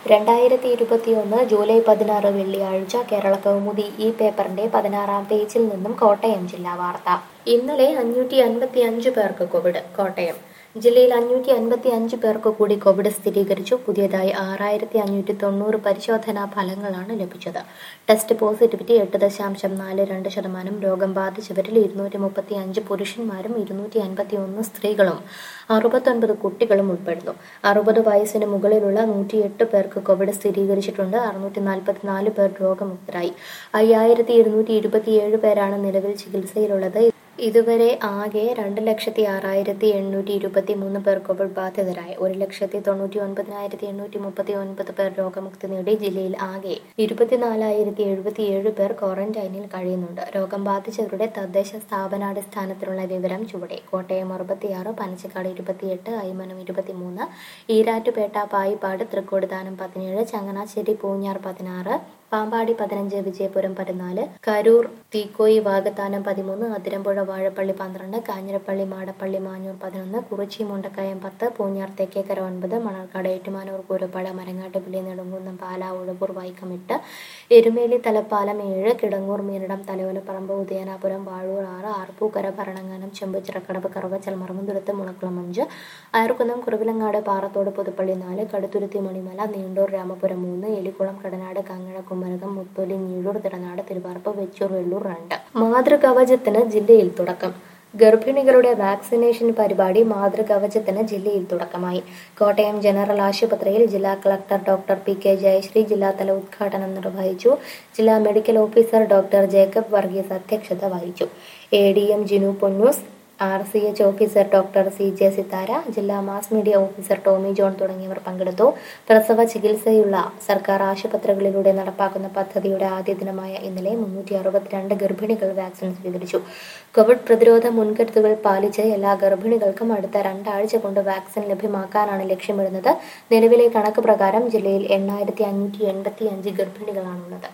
രണ്ടായിരത്തി ഇരുപത്തിയൊന്ന് ജൂലൈ പതിനാറ് വെള്ളിയാഴ്ച കേരള കൗമുദി ഈ പേപ്പറിന്റെ പതിനാറാം പേജിൽ നിന്നും കോട്ടയം ജില്ലാ വാർത്ത ഇന്നലെ അഞ്ഞൂറ്റി അൻപത്തി അഞ്ച് പേർക്ക് കോവിഡ് കോട്ടയം ജില്ലയിൽ അഞ്ഞൂറ്റി അൻപത്തി അഞ്ച് പേർക്ക് കൂടി കോവിഡ് സ്ഥിരീകരിച്ചു പുതിയതായി ആറായിരത്തി അഞ്ഞൂറ്റി തൊണ്ണൂറ് പരിശോധനാ ഫലങ്ങളാണ് ലഭിച്ചത് ടെസ്റ്റ് പോസിറ്റിവിറ്റി എട്ട് ദശാംശം നാല് രണ്ട് ശതമാനം രോഗം ബാധിച്ചവരിൽ ഇരുന്നൂറ്റി മുപ്പത്തി അഞ്ച് പുരുഷന്മാരും ഇരുന്നൂറ്റി അൻപത്തി ഒന്ന് സ്ത്രീകളും അറുപത്തൊൻപത് കുട്ടികളും ഉൾപ്പെടുന്നു അറുപത് വയസ്സിന് മുകളിലുള്ള നൂറ്റിയെട്ട് പേർക്ക് കോവിഡ് സ്ഥിരീകരിച്ചിട്ടുണ്ട് അറുന്നൂറ്റി നാൽപ്പത്തിനാല് പേർ രോഗമുക്തരായി അയ്യായിരത്തി ഇരുന്നൂറ്റി ഇരുപത്തിയേഴ് പേരാണ് നിലവിൽ ചികിത്സയിലുള്ളത് ഇതുവരെ ആകെ രണ്ട് ലക്ഷത്തി ആറായിരത്തി എണ്ണൂറ്റി ഇരുപത്തി മൂന്ന് പേർ കോവിഡ് ബാധിതരായി ഒരു ലക്ഷത്തി തൊണ്ണൂറ്റി ഒൻപതിനായിരത്തി എണ്ണൂറ്റി മുപ്പത്തി ഒൻപത് പേർ രോഗമുക്തി നേടി ജില്ലയിൽ ആകെ ഇരുപത്തിനാലായിരത്തി എഴുപത്തിയേഴ് പേർ ക്വാറന്റൈനിൽ കഴിയുന്നുണ്ട് രോഗം ബാധിച്ചവരുടെ തദ്ദേശ സ്ഥാപനാടിസ്ഥാനത്തിലുള്ള വിവരം ചുവടെ കോട്ടയം അറുപത്തിയാറ് പനച്ചക്കാട് ഇരുപത്തിയെട്ട് അയ്മനം ഇരുപത്തിമൂന്ന് ഈരാറ്റുപേട്ട പായിപ്പാട് തൃക്കോടിദാനം പതിനേഴ് ചങ്ങനാശ്ശേരി പൂഞ്ഞാർ പതിനാറ് പാമ്പാടി പതിനഞ്ച് വിജയപുരം പതിനാല് കരൂർ തീക്കോയി വാഗത്താനം പതിമൂന്ന് അതിരമ്പുഴ വാഴപ്പള്ളി പന്ത്രണ്ട് കാഞ്ഞിരപ്പള്ളി മാടപ്പള്ളി മാഞ്ഞൂർ പതിനൊന്ന് കുറിച്ചി മുണ്ടക്കയം പത്ത് പൂഞ്ഞാർ തെക്കേക്കര ഒൻപത് മണർക്കാട് ഏറ്റുമാനൂർ കൂരപ്പാട് മരങ്ങാട്ടുപള്ളി നെടുങ്കുന്നം പാല ഉഴവൂർ വൈക്കം എട്ട് എരുമേലി തലപ്പാലം ഏഴ് കിടങ്ങൂർ മീനടം തലയോലപ്പറമ്പ് ഉദയനാപുരം വാഴൂർ ആറ് ആർപ്പൂക്കര ഭരണങ്ങാനം ചെമ്പുച്ചിറക്കടവ് കറുവച്ചൽ മറമ്പുതുരത്ത് മുളക്കുളം അഞ്ച് അയർക്കുന്നം കുറുവിലങ്ങാട് പാറത്തോട് പുതുപ്പള്ളി നാല് കടുത്തുരുത്തി മണിമല നീണ്ടൂർ രാമപുരം മൂന്ന് എലിക്കുളം കടനാട് കങ്ങഴ കുമരകം മുത്തോലി ഞീഴൂർ തിടനാട് തിരുവാർപ്പ് വെച്ചൂർ വെള്ളൂർ രണ്ട് മാതൃകവചത്തിന് ജില്ലയിൽ തുടക്കം ഗർഭിണികളുടെ വാക്സിനേഷൻ പരിപാടി മാതൃകവചത്തിന് ജില്ലയിൽ തുടക്കമായി കോട്ടയം ജനറൽ ആശുപത്രിയിൽ ജില്ലാ collector doctor P K Jayashree ജില്ലാതല ഉദ്ഘാടനം നിർവഹിച്ചു ജില്ലാ medical officer doctor Jacob Varghese അധ്യക്ഷത വഹിച്ചു A D M Jinu Ponnoose R C H officer doctor C J Sithara ജില്ലാ mass media officer Tomy John തുടങ്ങിയവർ പങ്കെടുത്തു പ്രസവ ചികിത്സയുള്ള സർക്കാർ ആശുപത്രികളിലൂടെ നടപ്പാക്കുന്ന പദ്ധതിയുടെ ആദ്യ ദിനമായ ഇന്നലെ മുന്നൂറ്റി അറുപത്തിരണ്ട് ഗർഭിണികൾ വാക്സിൻ സ്വീകരിച്ചു കോവിഡ് പ്രതിരോധ മുൻകരുതലുകൾ പാലിച്ച് എല്ലാ ഗർഭിണികൾക്കും അടുത്ത രണ്ടാഴ്ച കൊണ്ട് വാക്സിൻ ലഭ്യമാക്കാനാണ് ലക്ഷ്യമിടുന്നത് നിലവിലെ കണക്ക് പ്രകാരം ജില്ലയിൽ എണ്ണായിരത്തി അഞ്ഞൂറ്റി എൺപത്തി അഞ്ച് ഗർഭിണികളാണുള്ളത്